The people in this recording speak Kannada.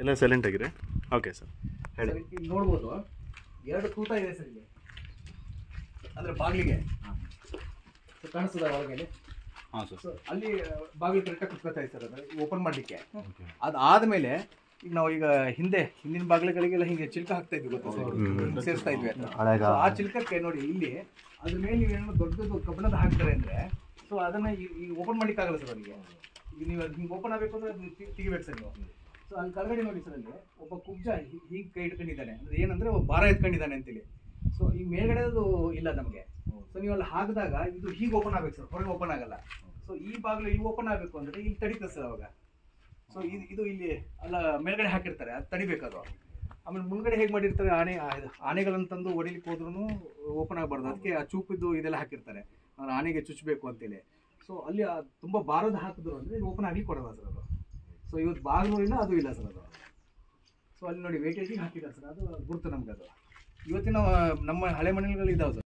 ಎಲ್ಲ ಸೈಲೆಂಟ್ ಆಗಿರಿ ಓಕೆ ಸರ್ ಹೇಳಿ ಸರ್, ಇಲ್ಲಿ ನೋಡ್ಬೋದು ಎರಡು ತೂತ ಇದೆ ಸರ್ ಇಲ್ಲಿ ಅಂದ್ರೆ ಬಾಗಿಲಿಗೆ ಕಾಣಿಸ್ತದ ಒಳಗಡೆ ಹಾಂ ಸರ್ ಸೊ ಅಲ್ಲಿ ಬಾಗಿಲು ಕರೆಕ್ಟಾಗಿ ಕುತ್ಕೊತಾ ಇದೆ ಸರ್ ಅದು ಓಪನ್ ಮಾಡಲಿಕ್ಕೆ ಅದಾದ್ಮೇಲೆ ಈಗ ನಾವು ಈಗ ಹಿಂದೆ ಹಿಂದಿನ ಬಾಗಿಲುಗಳಿಗೆಲ್ಲ ಹಿಂಗೆ ಚಿಲ್ಕ ಹಾಕ್ತಾ ಇದ್ವಿ ಗೊತ್ತಾ ಸರ್ ಹಿಂಗ್ ಸೇರಿಸ್ತಾ ಇದ್ವಿ ಅಂತ. ಹಳೆಗ So, ಆ ಚಿಲ್ಕಕ್ಕೆ ನೋಡಿ ಇಲ್ಲಿ ಅದ್ರ ಮೇಲೆ ನೀವೇನೋ ದೊಡ್ಡದು ಕಬ್ಬಣದ ಹಾಕ್ತಾರೆ ಅಂದ್ರೆ ಸೊ ಅದನ್ನ ಈ- ಈಗ ಓಪನ್ ಮಾಡ್ಲಿಕ್ಕಾಗಲ್ಲ ಸರ್ ಅವರಿಗೆ ಈಗ ನೀವು ಅದು ಹಿಂಗೆ ಓಪನ್ ಆಗಬೇಕು ಅಂದ್ರೆ ಅದನ್ನ ತಿ- ತೆಗಿಬೇಕು ಸರ್ ನೀವು ಸೊ ಅಲ್ಲಿ ಕೆಳಗಡೆ ನೋಡಿ ಸರ್ ಅಲ್ಲಿ ಒಬ್ಬ ಕುಬ್ಜ ಹೀ- ಹೀಗೆ ಕೈ ಇಟ್ಕೊಂಡಿದ್ದಾನೆ ಅಂದ್ರೆ ಏನಂದ್ರೆ ಒಬ್ಬ ಭಾರ ಎತ್ಕೊಂಡಿದ್ದಾನೆ ಅಂತೇಳಿ ಸೊ ಈ ಮೇಲ್ಗಡೆ ಅದು ಇಲ್ಲ ನಮಗೆ ಸೊ ನೀವು ಅಲ್ಲಿ ಹಾಕಿದಾಗ ಇದು ಹೀಗೆ ಓಪನ್ ಆಗ್ಬೇಕು ಸರ್ ಹೊರಗೆ ಓಪನ್ ಆಗಲ್ಲ ಸೊ ಈ ಬಾಗಿಲು ಇಲ್ಲಿ ಓಪನ್ ಆಗಬೇಕು ಅಂದ್ರೆ ಇಲ್ಲಿ ತಡೀತದೆ ಸರ್ ಅವಾಗ ಸೊ ಇದು ಇದು ಇಲ್ಲಿ ಅಲ್ಲ ಮೇಲ್ಗಡೆ ಹಾಕಿರ್ತಾರೆ ಅದು ತಡಿಬೇಕು ಅದು ಆಮೇಲೆ ಮುಂದ್ಗಡೆ ಹೇಗೆ ಮಾಡಿರ್ತಾರೆ ಆನೆ ಆ, ಇದು ಆನೆಗಳನ್ನು ತಂದು ಹೊಡಿಲಿಕ್ಕೆ ಹೋದ್ರೂ ಓಪನ್ ಆಗಬಾರ್ದು ಅದಕ್ಕೆ ಆ ಚೂಪಿದ್ದು ಇದೆಲ್ಲ ಹಾಕಿರ್ತಾರೆ ಅವ್ರು ಆನೆಗೆ ಚುಚ್ಚಬೇಕು ಅಂತೇಳಿ ಸೊ ಅಲ್ಲಿ ಆ ತುಂಬ ಬಾರದ ಹಾಕಿದ್ರು ಅಂದರೆ ಓಪನ್ ಆಗಿ ಕೊಡಲ್ಲ ಸರ್ ಅದು ಸೊ ಇವತ್ತು ಬಾಗಿಲು ಇಲ್ಲ ಅದು ಇಲ್ಲ ಸರ್ ಅದು ಸೊ ಅಲ್ಲಿ ನೋಡಿ ವೇಟೇಜಿಗೆ ಹಾಕಿದ್ದಾರೆ ಸರ್ ಅದು ಗುರುತು ನಮ್ಗೆ ಅದು ಇವತ್ತಿನ ನಮ್ಮ ಹಳೆ ಮನೆಗಳು ಇದಾವೆ ಸರ್